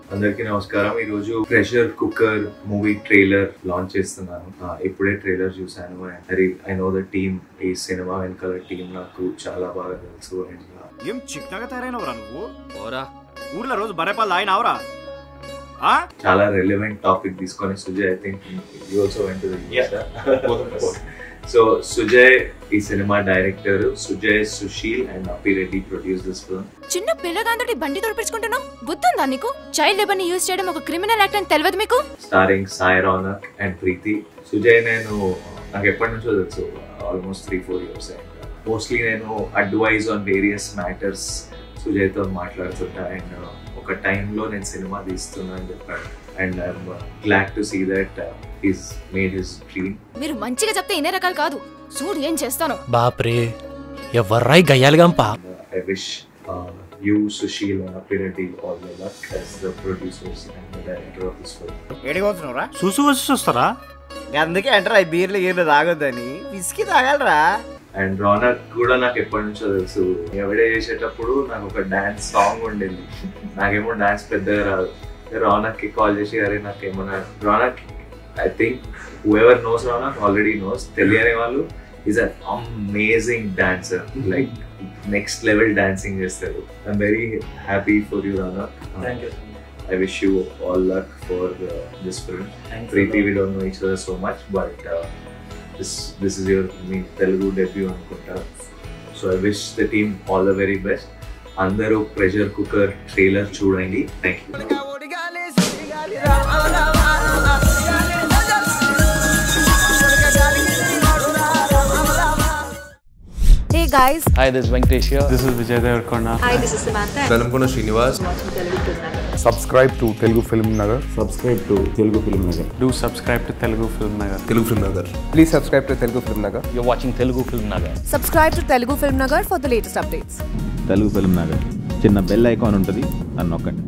అందరికీ నమస్కారం ఈ రోజు pressure cooker movie trailer launch చేస్తున్నాను ఆ, ఇప్పుడే ట్రైలర్ చూసాను అది ఐ నో ద టీమ్ ఈ సినిమా వెనకాల టీం నాకు చాలా బాగా తెలుసు అండ్ ఏం చిక్కగా తయారైనవరా నువ్వు పోరా ఊర్లో రోజు బరేపాలు తాగినావురా ఆ? చాలా రెలవెంట్ టాపిక్ తీసుకొని Sujay I think you also వెంట సో సుజయ్ ఈ సినిమా director Sujay Sushil and Api Reddy produce this film చిన్న పిల్లగాంతటి బండి తోడిపించుకుంటున్నావు బుద్ధుందా నీకు చైల్డ్ లేబర్ ని యూజ్ చేయడం ఒక క్రిమినల్ యాక్ట్ అని తెలియదు మీకు స్టారింగ్ సాయి రౌనక్ అండ్ ప్రీతి సుజయ్ నేను నాకు ఎప్పటి నుంచో తెలుసు almost three four years mostly నేను అడ్వైజ్ ఆన్ వేరియస్ మ్యాటర్స్ సుజయ్తో మాట్లాడుతుంటా అండ్ ఒక టైంలో నేను సినిమా తీస్తున్నా అని చెప్పాడు and I'm glad to see that is made his dream మీరు మంచిగా చెప్తే ఇన్ని రకాలు కాదు చూడు ఏం చేస్తాను బాప్రే ఎవర్రాయి గయ్యాలిగంప I wish you Sushil and Apireddy all the luck as the producers and the director of this film ఏడికి వస్తున్నావురా చూసు వచ్చి చూస్తారా అందుకే అంటారా ఈ బీర్లు గీర్లు తాగొద్దని విసికి తాగాలరా అండ్ రోనక్ కూడా నాకు ఎప్పటి నుంచో తెలుసు ఎవడే చేసేటప్పుడు నాకు ఒక డాన్స్ సాంగ్ ఉండేది నాకేమో డాన్స్ పెద్దగా రాదు రోనక్ కి కాల్ చేసి అరే నాకు ఏమన్నా Ronak I think ever knows Ronak already knows తెలియని వాళ్ళు is an amazing dancer like next level dancing చేస్తారు I'm very happy for you Ronak I wish you all luck for uh, this film. Preeti, we don't know each other so much, but uh, this this is your I mean, Telugu debut అనుకుంటా so I wish the team all the very best అందరూ pressure cooker trailer చూడండి thank you hey guys hi this Venkatesh This is Vijay Devarkonda. Velankonda Srinivas subscribe to Telugu Film Nagar. Do subscribe to Telugu Film Nagar. Telugu Film Nagar Please subscribe to Telugu Film Nagar. You watching Telugu Film Nagar Subscribe to Telugu Film Nagar for the latest updates. Telugu Film Nagar చిన్న bell icon ఉంటుంది అని నొక్కండి